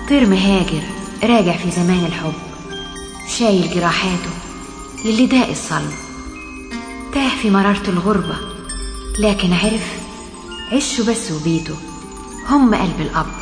طير مهاجر راجع في زمان الحب شايل جراحاته للي داق الصلب تاه في مرارة الغربة لكن عرف عشه بس وبيته هم قلب الأب